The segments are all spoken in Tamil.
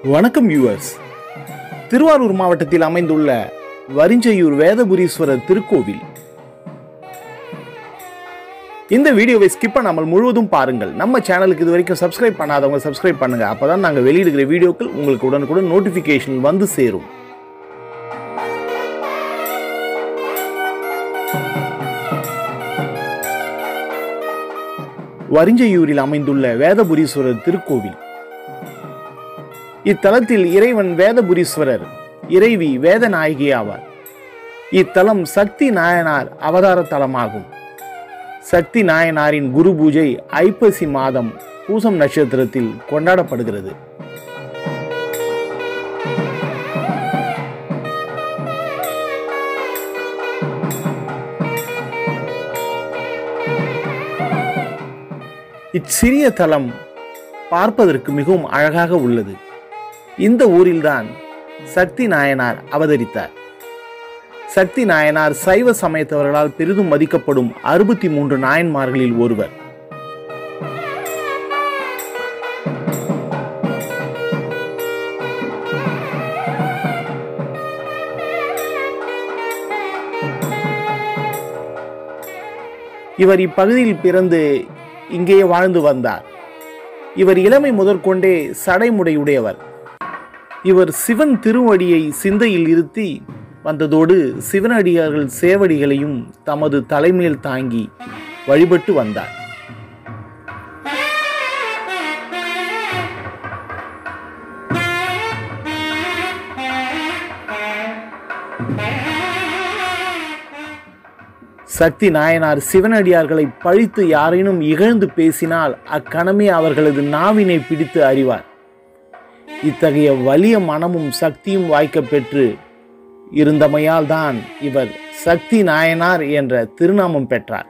வணக்கம் யூவர்ஸ் திருவாரூர் மாவட்டத்தில் அமைந்துள்ள வரிஞ்சையூர் வேதபுரீஸ்வரர் திருக்கோவில் இந்த வீடியோவை ஸ்கிப் பண்ணாமல் முழுவதும் பாருங்கள் நம்ம சேனலுக்கு இது வரைக்கும் சப்ஸ்கிரைப் பண்ணாதவங்க சப்ஸ்கிரைப் பண்ணுங்க அப்பதான் நாங்கள் வெளியிடுகிற வீடியோக்கள் உங்களுக்கு உடனுக்குடன் நோட்டிஃபிகேஷன் வந்து சேரும் வரிஞ்சையூரில் அமைந்துள்ள வேதபுரீஸ்வரர் திருக்கோவில் இத்தலத்தில் இறைவன் வேதபுரீஸ்வரர் இறைவி வேதநாயகி ஆவார் இத்தலம் சக்தி நாயனார் அவதார தலமாகும் சக்தி நாயனாரின் குரு பூஜை ஐப்பசி மாதம் பூசம் நட்சத்திரத்தில் கொண்டாடப்படுகிறது இச்சிறிய தலம் பார்ப்பதற்கு மிகவும் அழகாக உள்ளது இந்த ஊரில்தான் சக்தி நாயனார் அவதரித்தார் சக்தி நாயனார் சைவ சமயத்தவர்களால் பெரிதும் மதிக்கப்படும் அறுபத்தி மூன்று நாயன்மார்களில் ஒருவர் இவர் இப்பகுதியில் பிறந்து இங்கேயே வாழ்ந்து வந்தார் இவர் இளமை முதற்கொண்டே சடைமுடையுடையவர் இவர் சிவன் திருவடியை சிந்தையில் இருத்தி வந்ததோடு சிவனடியார்கள் சேவடிகளையும் தமது தலைமையில் தாங்கி வழிபட்டு வந்தார் சக்தி நாயனார் சிவனடியார்களை பழித்து யாரேனும் இகழ்ந்து பேசினால் அக்கணமே அவர்களது நாவினை பிடித்து அறிவார் இத்தகைய வலிய மனமும் சக்தியும் வாய்க்கப் பெற்று இருந்தமையால் தான் இவர் சக்தி நாயனார் என்ற திருநாமம் பெற்றார்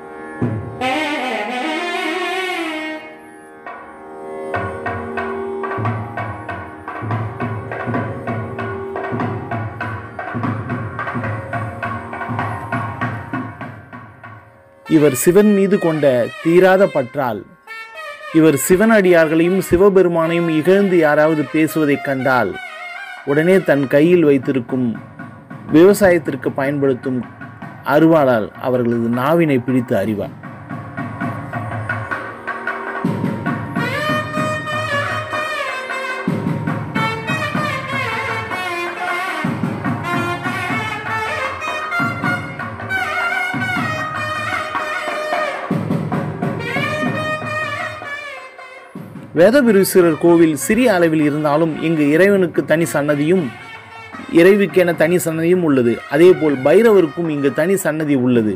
இவர் சிவன் மீது கொண்ட தீராத பற்றால் இவர் சிவனடியார்களையும் சிவபெருமானையும் இகழ்ந்து யாராவது பேசுவதைக் கண்டால் உடனே தன் கையில் வைத்திருக்கும் விவசாயத்திற்கு பயன்படுத்தும் அருவாளால் அவர்களது நாவினை பிடித்து அறிவார் வேதபிரீஸ்வரர் கோவில் சிறிய அளவில் இருந்தாலும் இங்கு இறைவனுக்கு தனி சன்னதியும் இறைவிக்கென தனி சன்னதியும் உள்ளது அதேபோல் பைரவருக்கும் இங்கு தனி சன்னதி உள்ளது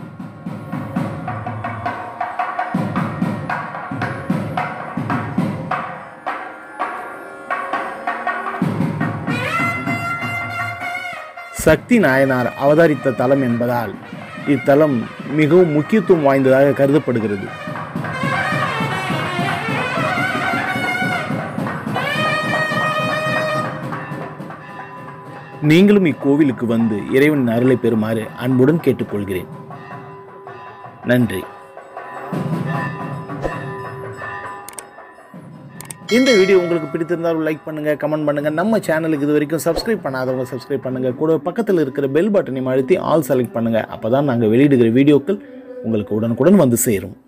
சக்தி நாயனார் அவதரித்த தலம் என்பதால் இத்தலம் மிகவும் முக்கியத்துவம் வாய்ந்ததாக கருதப்படுகிறது நீங்களும் இக்கோவிலுக்கு வந்து இறைவனின் அருளை பெறுமாறு அன்புடன் கேட்டுக்கொள்கிறேன் நன்றி இந்த வீடியோ உங்களுக்கு பிடித்திருந்தால் லைக் பண்ணுங்க கமெண்ட் பண்ணுங்க நம்ம சேனலுக்கு இது வரைக்கும் சப்ஸ்கிரைப் பண்ணாதவங்க சப்ஸ்கிரைப் பண்ணுங்க கூட பக்கத்தில் இருக்கிற பெல் பட்டனை அழுத்தி ஆல் செலக்ட் பண்ணுங்க அப்பதான் நாங்கள் வெளியிடுகிற வீடியோக்கள் உங்களுக்கு உடனுக்குடன் வந்து சேரும்